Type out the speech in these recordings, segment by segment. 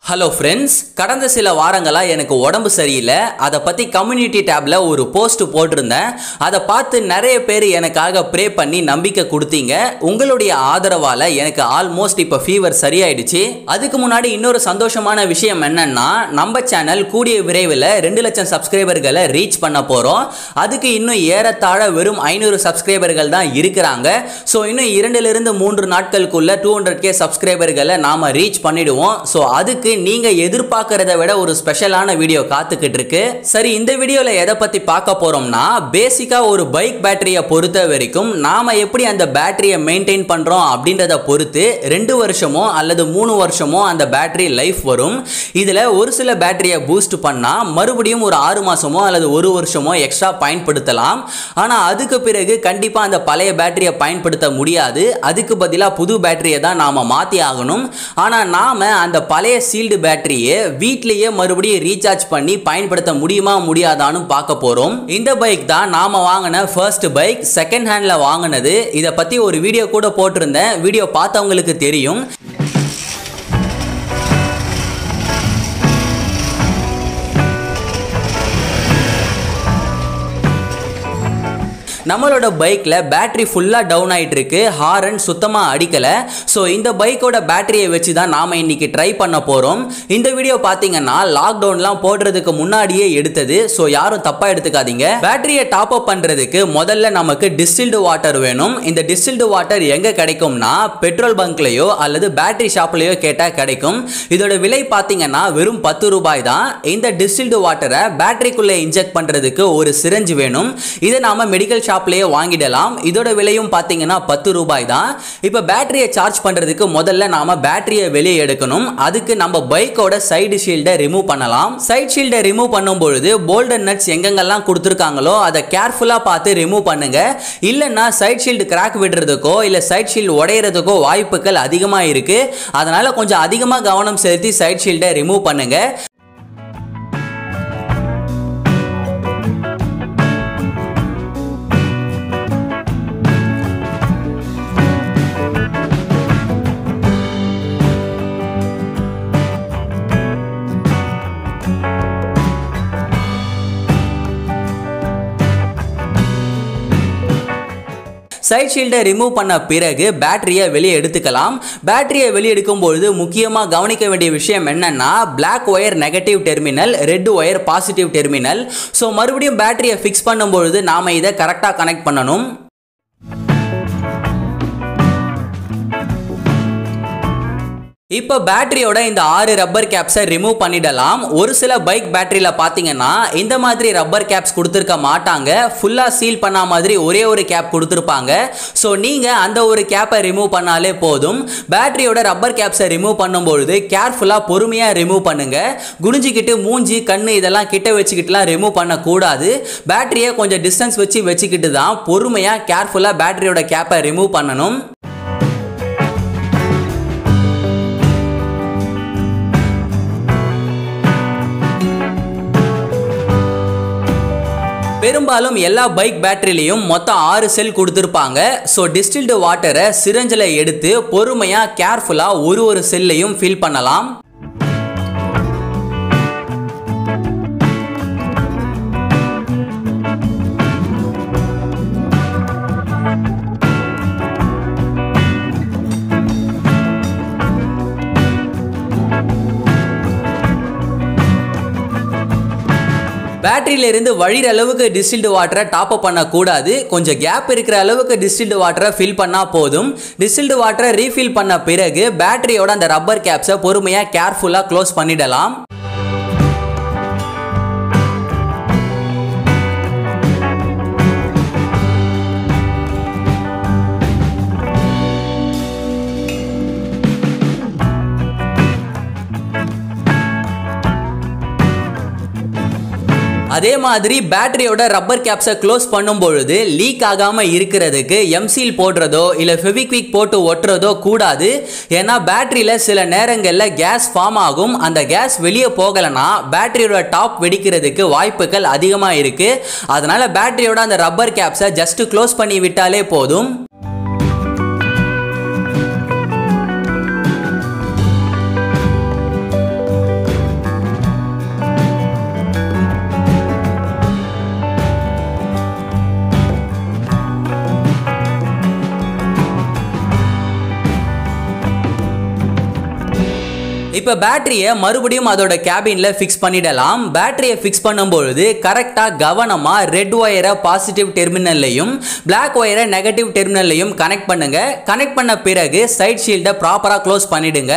hello friends கடந்த சில வாரங்களாக எனக்கு உடம்பு சரியில்லை அதை பற்றி கம்யூனிட்டி டேப்பில் ஒரு போஸ்ட் போட்டிருந்தேன் அதை பார்த்து நிறைய பேர் எனக்காக ப்ரே பண்ணி நம்பிக்கை கொடுத்தீங்க உங்களுடைய ஆதரவால் எனக்கு ஆல்மோஸ்ட் இப்போ ஃபீவர் சரியாயிடுச்சு அதுக்கு முன்னாடி இன்னொரு சந்தோஷமான விஷயம் என்னன்னா நம்ம சேனல் கூடிய விரைவில் ரெண்டு லட்சம் சப்ஸ்கிரைபர்களை ரீச் பண்ண போகிறோம் அதுக்கு இன்னும் ஏறத்தாழ வெறும் ஐநூறு சப்ஸ்கிரைபர்கள் தான் இருக்கிறாங்க ஸோ இன்னும் இரண்டிலிருந்து மூன்று நாட்களுக்குள்ள டூ ஹண்ட்ரட் கே சப்ஸ்கிரைபர்களை நாம ரீச் பண்ணிடுவோம் ஸோ அதுக்கு நீங்க எதிர்பார்க்கறத விட ஒரு ஸ்பெஷலான வீடியோ காத்துக்கிட்டு இருக்கு சரி இந்த வீடியோல எதை பத்தி பார்க்க போறோம்னா பேசிக்கா ஒரு பைக் பேட்டரியை பொறுத்த வரைக்கும் நாம எப்படி அந்த பேட்டரியை மெயின்டைன் பண்றோம் அப்படின்றத பொறுத்து ரெண்டு வருஷமோ அல்லது மூணு வருஷமோ அந்த பேட்டரி லைஃப் வரும் இதுல ஒரு சில பேட்டரியை பூஸ்ட் பண்ணா மறுபடியும் ஒரு ஆறு மாசமோ அல்லது ஒரு வருஷமோ எக்ஸ்ட்ரா பயன்படுத்தலாம் ஆனா அதுக்கு பிறகு கண்டிப்பா அந்த பழைய பேட்டரியை பயன்படுத்த முடியாது அதுக்கு பதிலாக புது பேட்டரியை தான் நாம மாத்தி ஆகணும் ஆனா நாம அந்த பழைய சீல்டு பேட்டரியை வீட்லயே மறுபடியும் ரீசார்ஜ் பண்ணி பயன்படுத்த முடியுமா முடியாதான்னு பார்க்க போறோம் இந்த பைக் தான் நாம வாங்கின ஃபர்ஸ்ட் பைக் செகண்ட் ஹேண்ட்ல வாங்கினது இதை பத்தி ஒரு வீடியோ கூட போட்டிருந்தேன் வீடியோ பார்த்தவங்களுக்கு தெரியும் நம்மளோட பைக்கில் பேட்டரி ஃபுல்லாக டவுன் ஆகிட்டு இருக்கு ஹாரன் சுத்தமாக அடிக்கலை ஸோ இந்த பைக்கோட பேட்டரியை வச்சு தான் நாம் இன்னைக்கு ட்ரை பண்ண போகிறோம் இந்த வீடியோ பார்த்தீங்கன்னா லாக்டவுன்லாம் போடுறதுக்கு முன்னாடியே எடுத்தது ஸோ யாரும் தப்பாக எடுத்துக்காதீங்க பேட்டரியை டாப் அப் பண்ணுறதுக்கு முதல்ல நமக்கு டிஸ்டில்டு வாட்டர் வேணும் இந்த டிஸ்டில்டு வாட்டர் எங்கே கிடைக்கும்னா பெட்ரோல் பங்க்லேயோ அல்லது பேட்டரி ஷாப்லேயோ கேட்டால் கிடைக்கும் இதோட விலை பார்த்தீங்கன்னா வெறும் பத்து ரூபாய் தான் இந்த டிஸ்டில்டு வாட்டரை பேட்டரிக்குள்ளே இன்ஜெக்ட் பண்ணுறதுக்கு ஒரு சிரஞ்சு வேணும் இதை நாம மெடிக்கல் ஷாப்லேயே வாங்கிடலாம் இதோட விலையும் பார்த்தீங்கன்னா பத்து ரூபாய் தான் இப்போ பேட்டரியை சார்ஜ் பண்ணுறதுக்கு முதல்ல நாம பேட்டரியை வெளியே எடுக்கணும் அதுக்கு நம்ம பைக்கோட சைடு ஷீல்டை ரிமூவ் பண்ணலாம் சைடு ஷீல்டை ரிமூவ் பண்ணும் பொழுது போல்டன் நட்ஸ் எங்கெங்கெல்லாம் கொடுத்துருக்காங்களோ அதை கேர்ஃபுல்லாக பார்த்து ரிமூவ் பண்ணுங்க இல்லைன்னா சைடு ஷீல்டு கிராக் விடுறதுக்கோ இல்லை சைடு ஷீல்டு உடையிறதுக்கோ வாய்ப்புகள் அதிகமாக இருக்கு அதனால கொஞ்சம் அதிகமாக கவனம் செலுத்தி சைடு ஷீல்டை ரிமூவ் பண்ணுங்க சைட் ஷீல்டை ரிமூவ் பண்ண பிறகு பேட்டரியை வெளியே எடுத்துக்கலாம் பேட்டரியை வெளியே எடுக்கும்பொழுது முக்கியமாக கவனிக்க வேண்டிய விஷயம் என்னன்னா black wire negative terminal red wire positive terminal so மறுபடியும் பேட்டரியை ஃபிக்ஸ் பண்ணும்பொழுது நாம் இதை கரெக்டாக கனெக்ட் பண்ணணும் இப்போ பேட்டரியோட இந்த ஆறு ரப்பர் கேப்ஸை ரிமூவ் பண்ணிடலாம் ஒரு சில பைக் பேட்டரியில் பார்த்தீங்கன்னா இந்த மாதிரி ரப்பர் கேப்ஸ் கொடுத்துருக்க மாட்டாங்க ஃபுல்லாக சீல் பண்ண மாதிரி ஒரே ஒரு கேப் கொடுத்துருப்பாங்க ஸோ நீங்கள் அந்த ஒரு கேப்பை ரிமூவ் பண்ணாலே போதும் பேட்டரியோட ரப்பர் கேப்ஸை ரிமூவ் பண்ணும்பொழுது கேர்ஃபுல்லாக பொறுமையாக ரிமூவ் பண்ணுங்க குனிஞ்சிக்கிட்டு மூஞ்சி கண்ணு இதெல்லாம் கிட்ட வச்சுக்கிட்டுலாம் ரிமூவ் பண்ணக்கூடாது பேட்டரியை கொஞ்சம் டிஸ்டன்ஸ் வச்சு வச்சுக்கிட்டு தான் பொறுமையாக கேர்ஃபுல்லாக பேட்டரியோட கேப்பை ரிமூவ் பண்ணணும் பெரும்பாலும் எல்லா பைக் பேட்டரிலையும் மொத்தம் ஆறு செல் கொடுத்துருப்பாங்க ஸோ டிஸ்டில்டு வாட்டரை சிரஞ்சில் எடுத்து பொறுமையாக கேர்ஃபுல்லாக ஒரு ஒரு செல்லையும் ஃபில் பண்ணலாம் பேட்டரியில இருந்து வழிற அளவுக்கு டிஸ்டில்டு வாட்டரை டாப் அப் பண்ணக்கூடாது கொஞ்சம் கேப் இருக்கிற அளவுக்கு டிஸ்டில்டு வாட்டரை ஃபில் பண்ணால் போதும் டிஸ்டில்டு வாட்டரை ரீஃபில் பண்ண பிறகு பேட்டரியோட அந்த ரப்பர் கேப்ஸை பொறுமையாக கேர்ஃபுல்லாக க்ளோஸ் பண்ணிடலாம் அதே மாதிரி பேட்டரியோட ரப்பர் கேப்ஸை க்ளோஸ் பண்ணும் பொழுது லீக் ஆகாம இருக்கிறதுக்கு எம்சீல் போடுறதோ இல்ல ஃபெவிக்விக் போட்டு ஒட்டுறதோ கூடாது ஏன்னா பேட்டரியில சில நேரங்களில் கேஸ் ஃபார்ம் ஆகும் அந்த கேஸ் வெளியே போகலைன்னா பேட்டரியோட டாப் வெடிக்கிறதுக்கு வாய்ப்புகள் அதிகமாக இருக்கு அதனால பேட்டரியோட அந்த ரப்பர் கேப்ஸை ஜஸ்ட் க்ளோஸ் பண்ணி விட்டாலே போதும் இப்போ பேட்டரியை மறுபடியும் அதோட கேபின்ல ஃபிக்ஸ் பண்ணிடலாம் பேட்டரியை ஃபிக்ஸ் பண்ணும்பொழுது கரெக்டாக கவனமாக ரெட் ஒயரை பாசிட்டிவ் டெர்மினல்லையும் பிளாக் ஒயரை நெகட்டிவ் டெர்மினல்லையும் கனெக்ட் பண்ணுங்க கனெக்ட் பண்ண பிறகு சைட் ஷீல்டை ப்ராப்பராக க்ளோஸ் பண்ணிடுங்க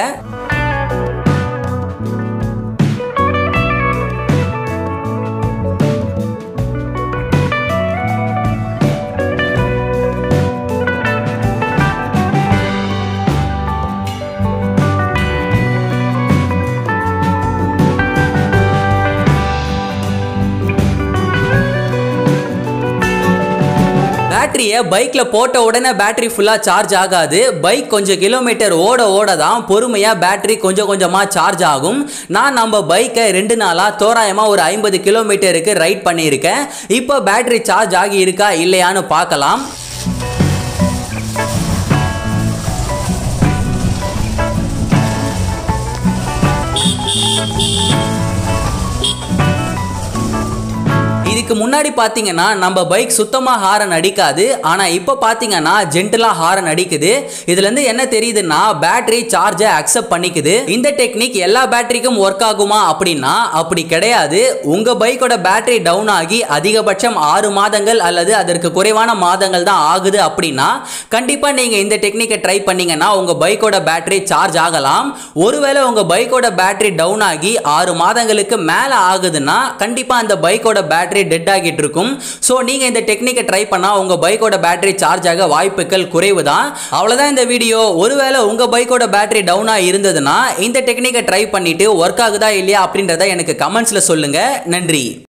பேட்டரியை பைக்கில் போட்ட உடனே பேட்டரி ஃபுல்லாக சார்ஜ் ஆகாது பைக் கொஞ்சம் கிலோமீட்டர் ஓட ஓட தான் பொறுமையாக பேட்டரி கொஞ்சம் கொஞ்சமாக சார்ஜ் ஆகும் நான் நம்ம பைக்கை ரெண்டு நாளாக தோராயமாக ஒரு ஐம்பது கிலோமீட்டருக்கு ரைட் பண்ணியிருக்கேன் இப்போ பேட்டரி சார்ஜ் ஆகி இருக்கா இல்லையான்னு பார்க்கலாம் இதுக்கு முன்னாடி பார்த்தீங்கன்னா நம்ம பைக் சுத்தமாக ஹாரன் அடிக்காது ஆனால் இப்போ பார்த்தீங்கன்னா ஜென்டலாக ஹாரன் அடிக்குது இதுலேருந்து என்ன தெரியுதுன்னா பேட்டரி சார்ஜை அக்செப்ட் பண்ணிக்குது இந்த டெக்னிக் எல்லா பேட்டரிக்கும் ஒர்க் ஆகுமா அப்படின்னா அப்படி கிடையாது உங்கள் பைக்கோட பேட்டரி டவுன் ஆகி அதிகபட்சம் ஆறு மாதங்கள் அல்லது அதற்கு குறைவான மாதங்கள் தான் ஆகுது அப்படின்னா கண்டிப்பாக நீங்கள் இந்த டெக்னிக்கை ட்ரை பண்ணீங்கன்னா உங்கள் பைக்கோட பேட்டரி சார்ஜ் ஆகலாம் ஒருவேளை உங்கள் பைக்கோட பேட்டரி டவுன் ஆகி ஆறு மாதங்களுக்கு மேலே ஆகுதுன்னா கண்டிப்பாக அந்த பைக்கோட பேட்டரி டெட் ஆகிட்டு இருக்கும் ஸோ நீங்கள் இந்த டெக்னிக்கை ட்ரை பண்ணால் உங்கள் பைக்கோட பேட்டரி சார்ஜ் ஆக வாய்ப்புகள் குறைவு தான் அவ்வளோதான் இந்த வீடியோ ஒருவேளை உங்கள் பைக்கோட பேட்டரி டவுனாக இருந்ததுன்னா இந்த டெக்னிக்கை ட்ரை பண்ணிட்டு ஒர்க் ஆகுதா இல்லையா அப்படின்றத எனக்கு கமெண்ட்ஸில் சொல்லுங்கள் நன்றி